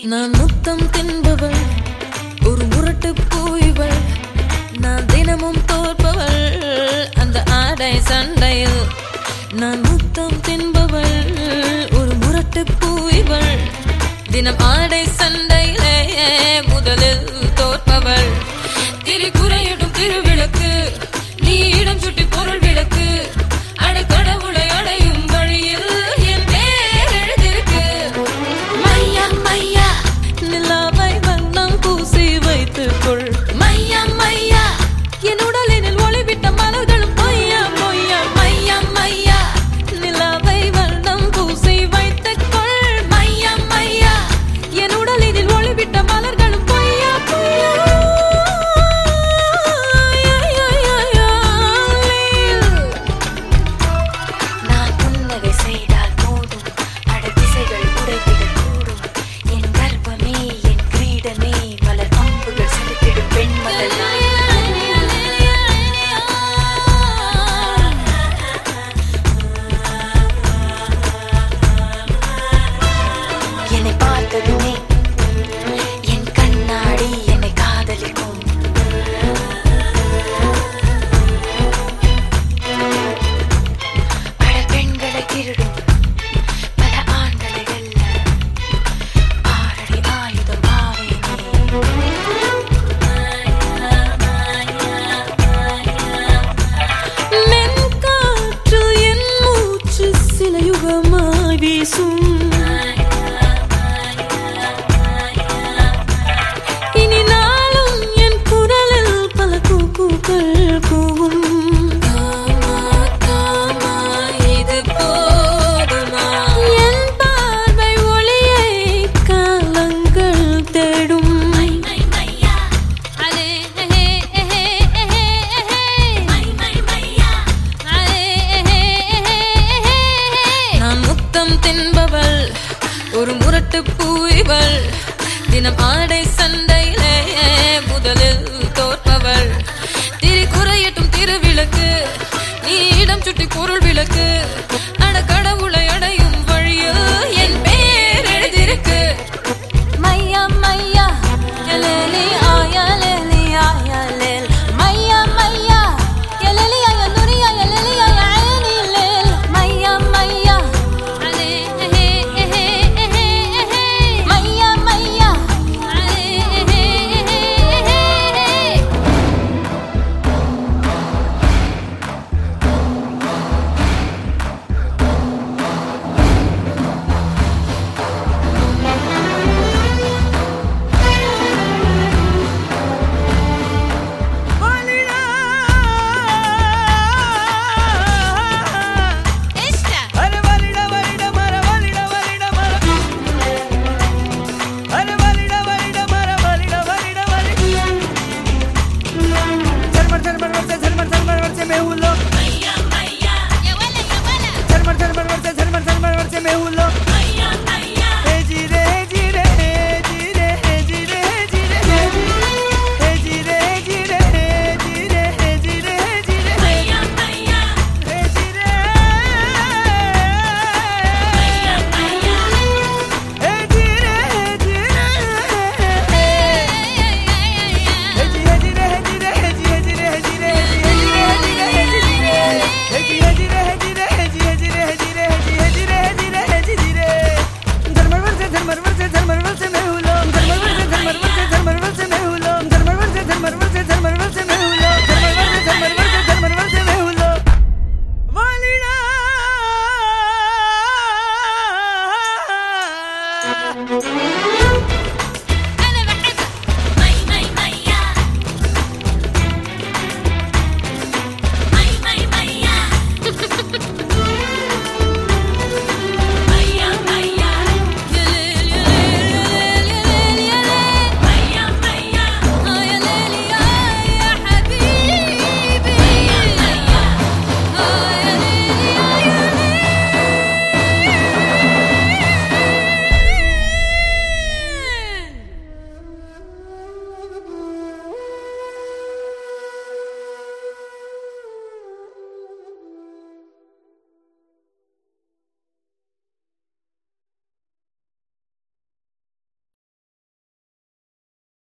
நான் முத்தம் தின்பவள் ஒரு முரட்டு பூய்வள் நான் தினமும் தோற்பவள் அந்த ஆடை சண்டையில் நான் முத்தம் தின்பவள் ஒரு முரட்டு பூய்வள் தினம் ஆடை சண்டையிலே முதலில் தோற்பவள் திரி குறையிடும் திருவிளக்கு நீ இடம் சுட்டி பொருள் விளக்கு அட கடவுளை அடையும் வழியில் என் பேர் எழுதிருக்கு மையா மையா நிலாவை வண்ணம் பூசி வைத்துக் கொள் மையா மையா என் உடலினில் ஒளிவிட்ட மலர்களும் பொய்யா பொய்யா மையா மையா நிலாவை வண்ணம் பூசி வைத்துக் கொள் மையா மையா என் உடலினில் ஒளிவிட்ட மலர்களும் பொய்யா பொய்யா நான் புன்னகை செய்தால் போதும் அட திசைகள் உடைத்திடக் கூடும் என் கர்ப்பமே என் கிரீடமே மலர் அம்புகள் செலுத்திடும் பெண்மகள் என்னை பார்த்ததுமே என் கண்ணாடி என்னை காதலிக்கும் பல பெண்களை திருடும் பல ஆண்களை வெல்ல ஆறடி ஆயுதம் மென்காற்று என் மூச்சு சில யுகமாய் வீசும் இனி நாளும் என் குரலில் பல கூக்குகள் கூவும் இது போதுமா என் பார்வை ஒளியை காலங்கள் தேடும் அலே ஹே ஹே ஹே நான் முத்தம் தின்பவள் ஒரு முரட்டு பூய்வள் தினம் ஆடை சண்டையிலே முதலில் தோற்பவள் திரி குறையட்டும் திருவிளக்கு நீ இடம் சுட்டி பொருள் விளக்கு அட கடவுளை அடையும் வழியில் என் பேர் எழுதிருக்கு மையா மையா எலேலி ஆயலேலி ஆயலேல் மையா மையா எலேலி ஆயலுரி ஆயலேலி ஆயலேலி லேல் மையா மையா அலே ஹே ஹே ஹே மையா மையா அலே ஹே ஹே అరే వలిడ వలిడ మర వలిడ వలిడ మర అరే వలిడ వలిడ మర వలిడ వలిడ వలి झरमर झरमर वर्षे झरमर झरमर वर्षे में हुलो झरमर झरमर वर्षे झरमर झरमर वर्षे में हुलो हे जी रे हे जी रे हे जी रे हे जी रे हे जी रे हे जी रे हे जी रे हे जी रे हे जी रे हे जी रे हे जी रे हे जी रे हे जी रे வாலிடா